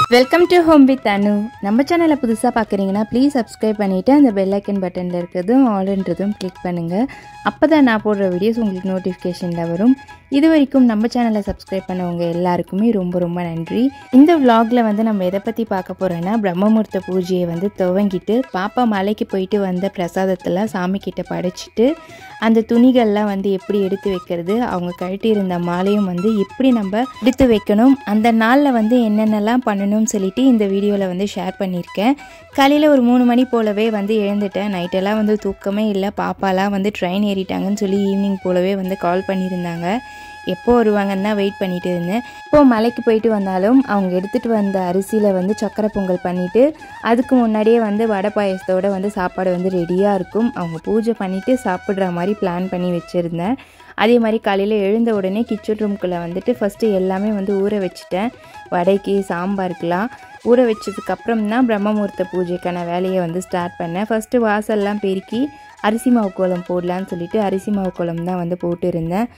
welcome to home with Anu நம்ம சேனலை புதுசாக பார்க்குறீங்கன்னா ப்ளீஸ் சப்ஸ்கிரைப் பண்ணிவிட்டு அந்த பெல் ஐக்கன் பட்டனில் இருக்கிறதும் ஆல்ன்றதும் கிளிக் பண்ணுங்கள் அப்போ தான் நான் போடுற வீடியோஸ் உங்களுக்கு நோட்டிஃபிகேஷனில் வரும் இது வரைக்கும் நம்ம சேனலை சப்ஸ்கிரைப் பண்ணவங்க எல்லாருக்குமே ரொம்ப ரொம்ப நன்றி இந்த vlogல வந்து நம்ம எதை பற்றி பார்க்க போகிறோன்னா பிரம்மமுகூர்த்த பூஜையை வந்து துவங்கிட்டு பாப்பா மலைக்கு போயிட்டு வந்த பிரசாதத்தெல்லாம் சாமி கிட்ட படைச்சிட்டு அந்த துணிகள்லாம் வந்து எப்படி எடுத்து வைக்கிறது அவங்க கழட்டி இருந்த மாலையும் வந்து எப்படி நம்ம எடுத்து வைக்கணும் அந்த நாளில் வந்து என்னென்னலாம் பண்ணணும்னு சொல்லிட்டு இந்த வீடியோவில் வந்து ஷேர் பண்ணியிருக்கேன் காலையில் ஒரு மூணு மணி போலவே வந்து எழுந்துட்டேன் நைட்டெல்லாம் வந்து தூக்கமே இல்லை பாப்பாலாம் வந்து ட்ரெயின் ஏறிட்டாங்கன்னு சொல்லி ஈவினிங் போலவே வந்து கால் பண்ணியிருந்தாங்க எப்போ வருவாங்கன்னு தான் வெயிட் பண்ணிட்டு இருந்தேன் இப்போ மலைக்கு போயிட்டு வந்தாலும் அவங்க எடுத்துகிட்டு வந்த அரிசியில் வந்து சக்கரை பொங்கல் பண்ணிவிட்டு அதுக்கு முன்னாடியே வந்து வடை பாயசத்தோட வந்து சாப்பாடு வந்து ரெடியாக இருக்கும் அவங்க பூஜை பண்ணிவிட்டு சாப்பிட்ற மாதிரி பிளான் பண்ணி வச்சுருந்தேன் அதே மாதிரி காலையில் எழுந்த உடனே கிச்சன் ரூம்குள்ளே வந்துட்டு ஃபஸ்ட்டு எல்லாமே வந்து ஊற வச்சுட்டேன் வடைக்கு சாம்பாருக்கெலாம் ஊற வச்சதுக்கப்புறம் தான் பிரம்மமுகூர்த்த பூஜைக்கான வேலையை வந்து ஸ்டார்ட் பண்ணேன் ஃபஸ்ட்டு வாசல்லாம் பெருக்கி அரிசி மாவு கோலம் போடலான்னு சொல்லிட்டு அரிசி மாவு கோலம் தான் வந்து போட்டு இருந்தேன்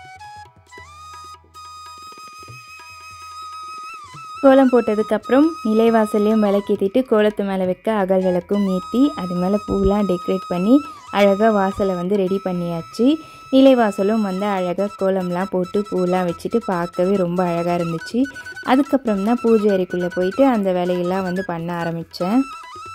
கோலம் போட்டதுக்கப்புறம் நிலைவாசல்லையும் விளக்கேற்றிட்டு கோலத்து மேலே வைக்க அகல் விளக்கும் ஏற்றி அது மேலே பூலாம் டெக்கரேட் பண்ணி அழகாக வாசலை வந்து ரெடி பண்ணியாச்சு நிலைவாசலும் வந்து அழகாக கோலம்லாம் போட்டு பூலாம் வச்சுட்டு பார்க்கவே ரொம்ப அழகாக இருந்துச்சு அதுக்கப்புறம் தான் பூஜை அறைக்குள்ளே போயிட்டு அந்த வேலையெல்லாம் வந்து பண்ண ஆரம்பித்தேன்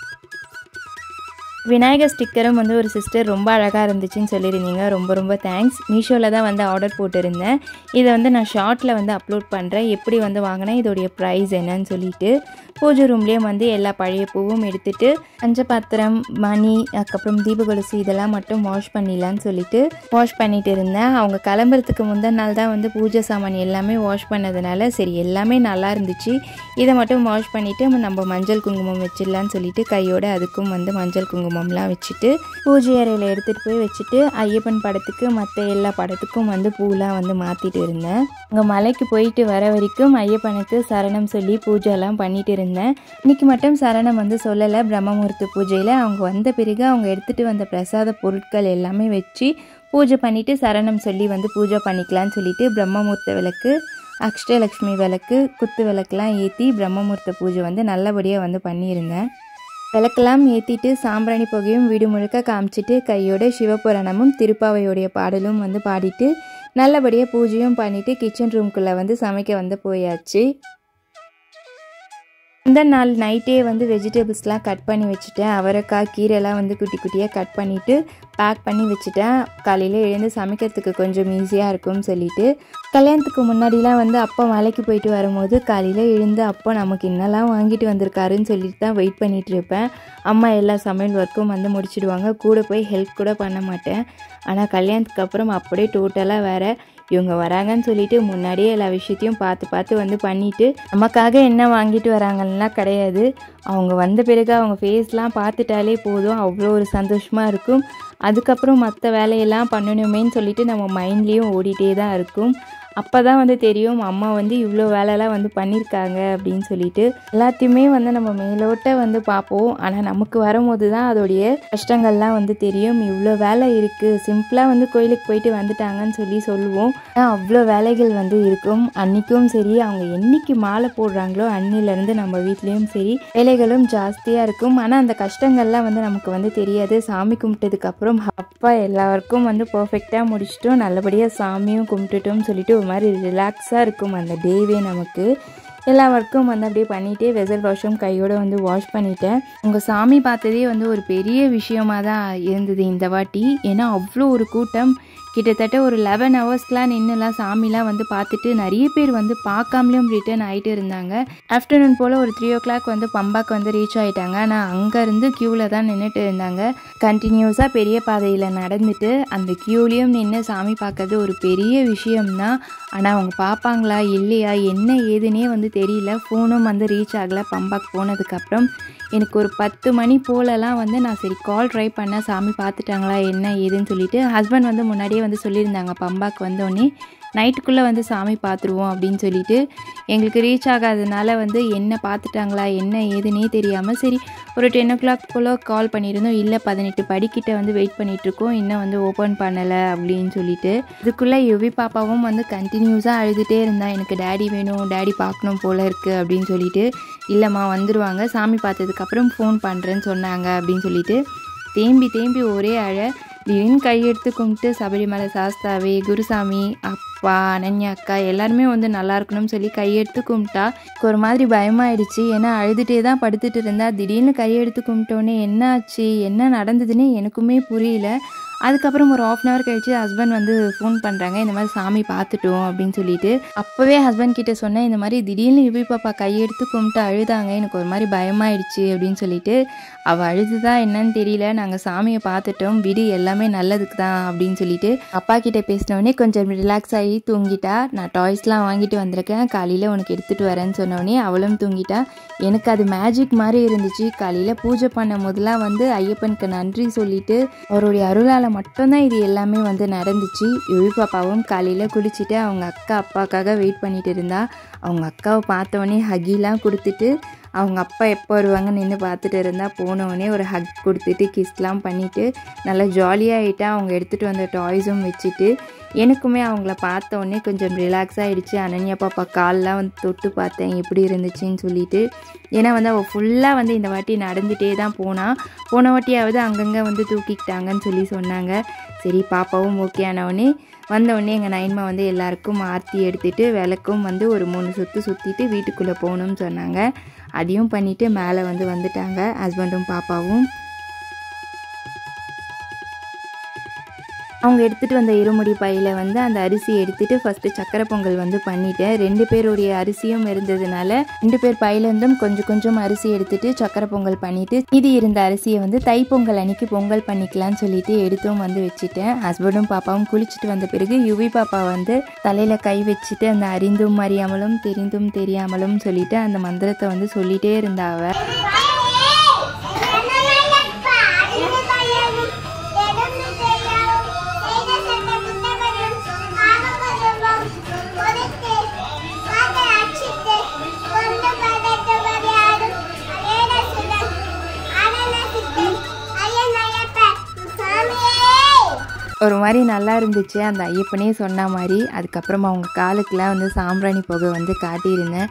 விநாயகர் ஸ்டிக்கரும் வந்து ஒரு சிஸ்டர் ரொம்ப அழகாக இருந்துச்சுன்னு சொல்லியிருந்தீங்க ரொம்ப ரொம்ப தேங்க்ஸ் மீஷோவில் தான் வந்து ஆர்டர் போட்டிருந்தேன் இதை வந்து நான் ஷார்ட்டில் வந்து அப்லோட் பண்ணுறேன் எப்படி வந்து வாங்கினேன் இதோடைய ப்ரைஸ் என்னன்னு சொல்லிட்டு பூஜை ரூம்லேயும் வந்து எல்லா பழைய பூவும் எடுத்துட்டு பஞ்ச பாத்திரம் மணி அதுக்கப்புறம் தீபகொலுசு இதெல்லாம் மட்டும் வாஷ் பண்ணிடலான்னு சொல்லிட்டு வாஷ் பண்ணிட்டு இருந்தேன் அவங்க கிளம்புறதுக்கு முந்தின நாள் தான் வந்து பூஜை சாமான் எல்லாமே வாஷ் பண்ணதுனால சரி எல்லாமே நல்லா இருந்துச்சு இதை மட்டும் வாஷ் பண்ணிவிட்டு நம்ம மஞ்சள் குங்குமம் வச்சிடலான்னு சொல்லிட்டு கையோட அதுக்கும் வந்து மஞ்சள் குங்குமம்லாம் வச்சுட்டு பூஜை அறையில் எடுத்துகிட்டு போய் வச்சுட்டு ஐயப்பன் படத்துக்கு மற்ற எல்லா படத்துக்கும் வந்து பூலாம் வந்து மாற்றிட்டு இருந்தேன் அங்கே மலைக்கு போயிட்டு வர வரைக்கும் ஐயப்பனுக்கு சரணம் சொல்லி பூஜைலாம் பண்ணிட்டு இருந்தேன் இன்னைக்கு மட்டும் சரணம் வந்து சொல்லலை பிரம்மமுகூர்த்த பூஜையில் அவங்க வந்த பிறகு அவங்க எடுத்துகிட்டு வந்த பிரசாத பொருட்கள் எல்லாமே வச்சு பூஜை பண்ணிவிட்டு சரணம் சொல்லி வந்து பூஜை பண்ணிக்கலான்னு சொல்லிட்டு பிரம்மமுகூர்த்த விளக்கு அக்ஷ்டலக்ஷ்மி விளக்கு குத்து விளக்குலாம் ஏற்றி பிரம்மமுகூர்த்த பூஜை வந்து நல்லபடியாக வந்து பண்ணியிருந்தேன் விளக்கெல்லாம் ஏற்றிட்டு சாம்பிராணி புகையும் வீடு முழுக்க காமிச்சிட்டு கையோட சிவபுராணமும் திருப்பாவையோடைய பாடலும் வந்து பாடிட்டு நல்லபடியாக பூஜையும் பண்ணிவிட்டு கிச்சன் ரூம்குள்ளே வந்து சமைக்க வந்து போயாச்சு இந்த நாள் நைட்டே வந்து வெஜிடபிள்ஸ்லாம் கட் பண்ணி வச்சுட்டேன் அவரைக்காய் கீரைலாம் வந்து குட்டி குட்டியாக கட் பண்ணிவிட்டு பேக் பண்ணி வச்சுட்டேன் காலையில் எழுந்து சமைக்கிறதுக்கு கொஞ்சம் ஈஸியாக இருக்கும்னு சொல்லிட்டு கல்யாணத்துக்கு முன்னாடிலாம் வந்து அப்பா மலைக்கு போயிட்டு வரும்போது காலையில் எழுந்து அப்பா நமக்கு என்னெல்லாம் வாங்கிட்டு வந்திருக்காருன்னு சொல்லிட்டு தான் வெயிட் பண்ணிகிட்டு இருப்பேன் அம்மா எல்லா சமையல் ஒர்க்கும் வந்து முடிச்சிடுவாங்க கூட போய் ஹெல்ப் கூட பண்ண மாட்டேன் ஆனால் கல்யாணத்துக்கு அப்புறம் அப்படியே டோட்டலாக வேறு இவங்க வராங்கன்னு சொல்லிட்டு முன்னாடியே எல்லா விஷயத்தையும் பார்த்து பார்த்து வந்து பண்ணிட்டு நமக்காக என்ன வாங்கிட்டு வராங்கலாம் கிடையாது அவங்க வந்த பிறகு அவங்க ஃபேஸ்லாம் பார்த்துட்டாலே போதும் அவ்வளோ ஒரு சந்தோஷமாக இருக்கும் அதுக்கப்புறம் மற்ற வேலையெல்லாம் பண்ணணுமேன்னு சொல்லிட்டு நம்ம மைண்ட்லேயும் ஓடிட்டே தான் இருக்கும் அப்போ தான் வந்து தெரியும் அம்மா வந்து இவ்வளோ வேலைலாம் வந்து பண்ணியிருக்காங்க அப்படின்னு சொல்லிட்டு எல்லாத்தையுமே வந்து நம்ம மேலோட்ட வந்து பார்ப்போம் ஆனால் நமக்கு வரும்போது தான் அதோடைய கஷ்டங்கள்லாம் வந்து தெரியும் இவ்வளோ வேலை இருக்குது சிம்பிளாக வந்து கோயிலுக்கு போயிட்டு வந்துட்டாங்கன்னு சொல்லி சொல்லுவோம் ஆனால் அவ்வளோ வேலைகள் வந்து இருக்கும் அன்றைக்கும் சரி அவங்க என்னைக்கு மாலை போடுறாங்களோ அன்னிலேருந்து நம்ம வீட்லேயும் சரி வேலைகளும் ஜாஸ்தியாக இருக்கும் ஆனால் அந்த கஷ்டங்கள்லாம் வந்து நமக்கு வந்து தெரியாது சாமி கும்பிட்டதுக்கப்புறம் அப்பா எல்லாருக்கும் வந்து பர்ஃபெக்டாக முடிச்சிட்டோம் நல்லபடியாக சாமியும் கும்பிட்டுட்டோம்னு சொல்லிட்டு ஒரு மாதிரி ரிலாக்ஸாக இருக்கும் அந்த டேவே நமக்கு எல்லா ஒர்க்கும் வந்து அப்படியே பண்ணிகிட்டே வெசல் வாஷும் கையோடு வந்து வாஷ் பண்ணிட்டேன் உங்கள் சாமி பார்த்ததே வந்து ஒரு பெரிய விஷயமாக தான் இருந்தது இந்த வாட்டி ஏன்னா அவ்வளோ ஒரு கூட்டம் கிட்டத்தட்ட ஒரு லெவன் ஹவர்ஸ்லாம் நின்றுலாம் சாமிலாம் வந்து பார்த்துட்டு நிறைய பேர் வந்து பார்க்காமலேயும் ரிட்டர்ன் ஆகிட்டு இருந்தாங்க ஆஃப்டர்நூன் போல் ஒரு த்ரீ ஓ கிளாக் வந்து பம்பாக்கு வந்து ரீச் ஆகிட்டாங்க ஆனால் அங்கேருந்து க்யூவில் தான் நின்றுட்டு இருந்தாங்க கண்டினியூஸாக பெரிய பாதையில் நடந்துட்டு அந்த க்யூலேயும் நின்று சாமி பார்க்கறது ஒரு பெரிய விஷயம்தான் ஆனால் அவங்க பார்ப்பாங்களா இல்லையா என்ன ஏதுன்னே வந்து தெரியல ஃபோனும் வந்து ரீச் ஆகலை பம்பாக்கு போனதுக்கப்புறம் எனக்கு ஒரு பத்து மணி போலலாம் வந்து நான் சரி கால் ட்ரை பண்ணேன் சாமி பார்த்துட்டாங்களா என்ன ஏதுன்னு சொல்லிட்டு ஹஸ்பண்ட் வந்து முன்னாடியே வந்து சொல்லியிருந்தாங்க பம்பாக்கு வந்தோடனே நைட்டுக்குள்ளே வந்து சாமி பார்த்துருவோம் அப்படின்னு சொல்லிட்டு எங்களுக்கு ரீச் ஆகாதனால வந்து என்ன பார்த்துட்டாங்களா என்ன ஏதுன்னே தெரியாமல் சரி ஒரு டென் ஓ கிளாக் போல் கால் பண்ணியிருந்தோம் இல்லை பதினெட்டு படிக்கிட்ட வந்து வெயிட் பண்ணிகிட்ருக்கோம் இன்னும் வந்து ஓப்பன் பண்ணலை அப்படின்னு சொல்லிட்டு இதுக்குள்ளே யுவி பாப்பாவும் வந்து கண்டினியூஸாக அழுதுகிட்டே இருந்தா எனக்கு டேடி வேணும் டேடி பார்க்கணும் போல் இருக்குது அப்படின்னு சொல்லிட்டு இல்லைம்மா வந்துடுவாங்க சாமி பார்த்ததுக்கப்புறம் ஃபோன் பண்ணுறேன்னு சொன்னாங்க அப்படின்னு சொல்லிட்டு தேம்பி தேம்பி ஒரே அழ திடீர்னு கையெடுத்து கும்பிட்டு சபரிமலை சாஸ்தாவே குருசாமி அப்பா அனன்யா அக்கா எல்லாருமே வந்து நல்லா இருக்கணும்னு சொல்லி கையெடுத்து கும்பிட்டா எனக்கு ஒரு மாதிரி பயமாயிடுச்சு ஏன்னா அழுதுகிட்டே தான் படுத்துட்டு இருந்தா திடீர்னு கையெடுத்து கும்பிட்டோன்னே என்ன ஆச்சு என்ன நடந்ததுன்னு எனக்குமே புரியல அதுக்கப்புறம் ஒரு ஆஃப் அன் ஹவர் கழிச்சு ஹஸ்பண்ட் வந்து ஃபோன் பண்ணுறாங்க இந்த மாதிரி சாமி பார்த்துட்டோம் அப்படின்னு சொல்லிட்டு அப்போவே ஹஸ்பண்ட் கிட்ட சொன்னேன் இந்த மாதிரி திடீர்னு யுவி பாப்பா கையெடுத்து கும்பிட்டு அழுதாங்க எனக்கு ஒரு மாதிரி பயமாயிடுச்சு அப்படின்னு சொல்லிட்டு அவள் அழுதுதா என்னன்னு தெரியல நாங்கள் சாமியை பார்த்துட்டோம் விடு எல்லாமே நல்லதுக்கு தான் அப்படின்னு சொல்லிட்டு அப்பா கிட்ட பேசினோடனே கொஞ்சம் ரிலாக்ஸ் ஆகி தூங்கிட்டா நான் டாய்ஸ்லாம் வாங்கிட்டு வந்திருக்கேன் காலையில் உனக்கு எடுத்துகிட்டு வரேன்னு சொன்னோடனே அவளும் தூங்கிட்டா எனக்கு அது மேஜிக் மாதிரி இருந்துச்சு காலையில் பூஜை பண்ணும் போதெல்லாம் வந்து ஐயப்பனுக்கு நன்றி சொல்லிட்டு அவருடைய அருளால் மட்டும்தான் இது எல்லாமே வந்து நடந்துச்சு யுவி பாப்பாவும் காலையில் குளிச்சுட்டு அவங்க அக்கா அப்பாக்காக வெயிட் பண்ணிட்டு இருந்தா அவங்க அக்காவை பார்த்தவொடனே ஹகிலாம் கொடுத்துட்டு அவங்க அப்பா எப்போ வருவாங்கன்னு நின்று பார்த்துட்டு இருந்தால் போனவொடனே ஒரு ஹக் கொடுத்துட்டு கிஸ்லாம் பண்ணிவிட்டு நல்லா ஜாலியாகிட்டா அவங்க எடுத்துகிட்டு வந்த டாய்ஸும் வச்சுட்டு எனக்குமே அவங்கள பார்த்த உடனே கொஞ்சம் ரிலாக்ஸ் ஆகிடுச்சு அனன்யா பாப்பா கால்லாம் வந்து தொட்டு பார்த்தேன் எப்படி இருந்துச்சுன்னு சொல்லிட்டு ஏன்னா வந்து அவள் ஃபுல்லாக வந்து இந்த வாட்டி நடந்துகிட்டே தான் போனான் போன வாட்டியாவது அங்கங்கே வந்து தூக்கிக்கிட்டாங்கன்னு சொல்லி சொன்னாங்க சரி பாப்பாவும் ஓகே ஆனவொடனே வந்தவுடனே எங்கள் நைன்மா வந்து எல்லாருக்கும் ஆர்த்தி எடுத்துகிட்டு விளக்கும் வந்து ஒரு மூணு சுற்று சுற்றிட்டு வீட்டுக்குள்ளே போகணும்னு சொன்னாங்க அதையும் பண்ணிவிட்டு மேலே வந்து வந்துட்டாங்க ஹஸ்பண்டும் பாப்பாவும் அவங்க எடுத்துகிட்டு வந்த இருமுடி பையில் வந்து அந்த அரிசி எடுத்துகிட்டு ஃபஸ்ட்டு சக்கரை பொங்கல் வந்து பண்ணிட்டேன் ரெண்டு பேருடைய அரிசியும் இருந்ததுனால ரெண்டு பேர் பையிலேருந்தும் கொஞ்சம் கொஞ்சம் அரிசி எடுத்துகிட்டு சக்கரை பொங்கல் பண்ணிவிட்டு இது இருந்த அரிசியை வந்து தை பொங்கல் அன்னைக்கு பொங்கல் பண்ணிக்கலாம்னு சொல்லிட்டு எடுத்தும் வந்து வச்சுட்டேன் ஹஸ்பண்டும் பாப்பாவும் குளிச்சுட்டு வந்த பிறகு யுவி பாப்பா வந்து தலையில் கை வச்சுட்டு அந்த அறிந்தும் அறியாமலும் தெரிந்தும் தெரியாமலும் சொல்லிட்டு அந்த மந்திரத்தை வந்து சொல்லிகிட்டே இருந்தா அவ ஒரு மாதிரி நல்லா இருந்துச்சு அந்த ஐயப்பனே சொன்ன மாதிரி அதுக்கப்புறமா அவங்க காலுக்கெல்லாம் வந்து சாம்பிராணி புகை வந்து காட்டியிருந்தேன்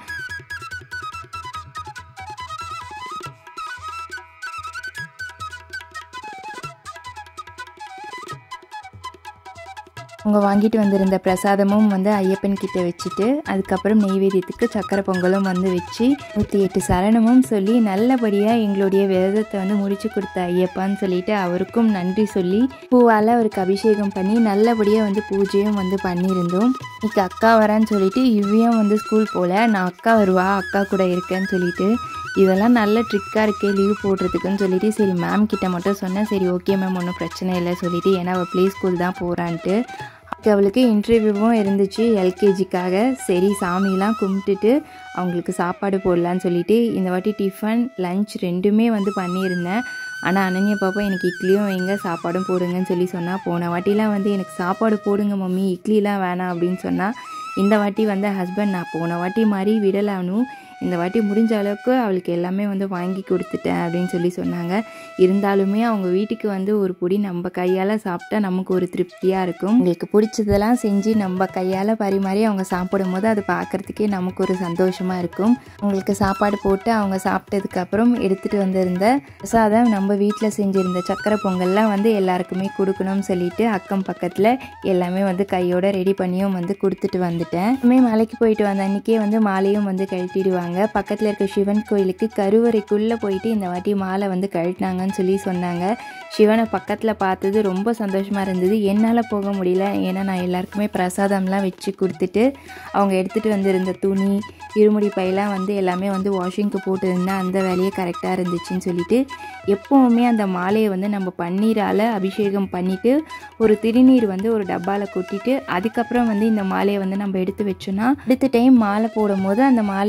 அவங்க வாங்கிட்டு வந்திருந்த பிரசாதமும் வந்து ஐயப்பன் கிட்ட வச்சுட்டு அதுக்கப்புறம் நெய்வேத்தியத்துக்கு சக்கரை பொங்கலும் வந்து வச்சு நூற்றி எட்டு சரணமும் சொல்லி நல்லபடியாக எங்களுடைய விரதத்தை வந்து முடிச்சு கொடுத்த ஐயப்பான்னு சொல்லிட்டு அவருக்கும் நன்றி சொல்லி பூவால் அவருக்கு அபிஷேகம் பண்ணி நல்லபடியாக வந்து பூஜையும் வந்து பண்ணியிருந்தோம் இன்னைக்கு அக்கா வரான்னு சொல்லிட்டு இவ்வியும் வந்து ஸ்கூல் போகல நான் அக்கா வருவா அக்கா கூட இருக்கேன்னு சொல்லிட்டு இதெல்லாம் நல்ல ட்ரிக்காக இருக்கே லீவ் போடுறதுக்குன்னு சொல்லிட்டு சரி மேம் கிட்ட மட்டும் சொன்னேன் சரி ஓகே மேம் ஒன்றும் பிரச்சனை இல்லை சொல்லிட்டு ஏன்னா அவள் ப்ளே ஸ்கூல் தான் போகிறான்ட்டு அவளுக்கு இன்டர்வியூவும் இருந்துச்சு எல்கேஜிக்காக சரி சாமிலாம் கும்பிட்டுட்டு அவங்களுக்கு சாப்பாடு போடலான்னு சொல்லிட்டு இந்த வாட்டி டிஃபன் லஞ்ச் ரெண்டுமே வந்து பண்ணியிருந்தேன் ஆனால் அனன்யா பாப்பா எனக்கு இட்லியும் வைங்க சாப்பாடும் போடுங்கன்னு சொல்லி சொன்னால் போன வாட்டிலாம் வந்து எனக்கு சாப்பாடு போடுங்க மம்மி இட்லிலாம் வேணாம் அப்படின்னு சொன்னால் இந்த வாட்டி வந்து ஹஸ்பண்ட் நான் போன வாட்டி மாதிரி விடலானும் இந்த வாட்டி முடிஞ்ச அளவுக்கு அவளுக்கு எல்லாமே வந்து வாங்கி கொடுத்துட்டேன் அப்படின்னு சொல்லி சொன்னாங்க இருந்தாலுமே அவங்க வீட்டுக்கு வந்து ஒரு பொடி நம்ம கையால் சாப்பிட்டா நமக்கு ஒரு திருப்தியாக இருக்கும் உங்களுக்கு பிடிச்சதெல்லாம் செஞ்சு நம்ம கையால் பரிமாறி அவங்க சாப்பிடும் போது அது பார்க்குறதுக்கே நமக்கு ஒரு சந்தோஷமாக இருக்கும் அவங்களுக்கு சாப்பாடு போட்டு அவங்க சாப்பிட்டதுக்கப்புறம் எடுத்துகிட்டு வந்திருந்த பிரசாதம் நம்ம வீட்டில் செஞ்சுருந்த சக்கரை பொங்கல்லாம் வந்து எல்லாருக்குமே கொடுக்கணும்னு சொல்லிட்டு அக்கம் பக்கத்தில் எல்லாமே வந்து கையோட ரெடி பண்ணியும் வந்து கொடுத்துட்டு வந்துட்டேன் இனிமே மலைக்கு போயிட்டு வந்த அன்றைக்கே வந்து மாலையும் வந்து கழட்டிடுவாங்க பக்கத்தில் இருக்க சிவன் கோயிலுக்கு கருவறைக்குள்ளே போயிட்டு இந்த வாட்டி மாலை வந்து கழட்டினாங்கன்னு சொல்லி சொன்னாங்க சிவனை பக்கத்தில் பார்த்தது ரொம்ப சந்தோஷமாக இருந்தது என்னால் போக முடியல ஏன்னா நான் எல்லாருக்குமே பிரசாதம்லாம் வச்சு கொடுத்துட்டு அவங்க எடுத்துகிட்டு வந்திருந்த துணி இருமுடி பையெல்லாம் வந்து எல்லாமே வந்து வாஷிங்க்கு போட்டுருந்தேன் அந்த வேலையே கரெக்டாக இருந்துச்சுன்னு சொல்லிட்டு எப்போவுமே அந்த மாலையை வந்து நம்ம பன்னீரால் அபிஷேகம் பண்ணிவிட்டு ஒரு திருநீர் வந்து ஒரு டப்பாவில் கொட்டிட்டு அதுக்கப்புறம் வந்து இந்த மாலையை வந்து நம்ம எடுத்து வச்சோன்னா அடுத்த டைம் மாலை போடும் போது அந்த மாலையை எடுக்கும்போது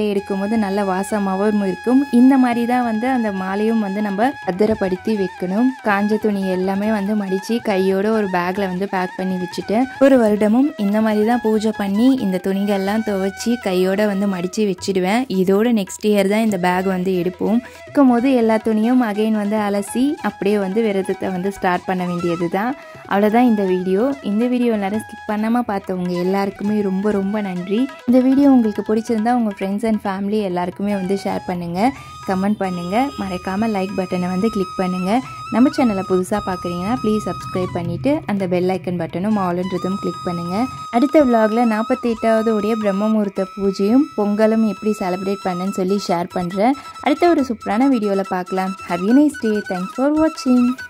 போது நல்ல வாசமாகவும் இருக்கும் இந்த மாதிரி தான் வந்து அந்த மாலையும் வந்து நம்ம பத்திரப்படுத்தி வைக்கணும் காஞ்ச துணி எல்லாமே வந்து மடித்து கையோட ஒரு பேக்கில் வந்து பேக் பண்ணி வச்சுட்டேன் ஒரு வருடமும் இந்த மாதிரி தான் பூஜை பண்ணி இந்த துணிகள்லாம் துவைச்சி கையோட வந்து மடித்து வச்சிடுவேன் இதோட நெக்ஸ்ட் இயர் தான் இந்த பேக் வந்து எடுப்போம் இருக்கும் போது எல்லா துணியும் அகைன் வந்து அலசி அப்படியே வந்து விரதத்தை வந்து ஸ்டார்ட் பண்ண வேண்டியது தான் அவ்வளோதான் இந்த வீடியோ இந்த வீடியோ எல்லாரும் ஸ்கிப் பண்ணாமல் பார்த்தவங்க எல்லாருக்குமே ரொம்ப ரொம்ப நன்றி இந்த வீடியோ உங்களுக்கு பிடிச்சிருந்தா உங்கள் ஃப்ரெண்ட்ஸ் அண்ட் ஃபேமிலி எல்லாருக்குமே வந்து ஷேர் பண்ணுங்கள் கமெண்ட் பண்ணுங்கள் மறக்காமல் லைக் பட்டனை வந்து கிளிக் பண்ணுங்கள் நம்ம சேனலை புதுசாக பார்க்குறீங்கன்னா ப்ளீஸ் சப்ஸ்கிரைப் பண்ணிவிட்டு அந்த பெல் ஐக்கன் பட்டனும் ஆல்ன்றதும் கிளிக் பண்ணுங்கள் அடுத்த விலாகில் நாற்பத்தி எட்டாவது உடைய பிரம்ம முகூர்த்த பூஜையும் பொங்கலும் எப்படி செலிப்ரேட் பண்ணேன்னு சொல்லி ஷேர் பண்ணுறேன் அடுத்த ஒரு சூப்பரான வீடியோவில் பார்க்கலாம் have you nice day thanks for வாட்சிங்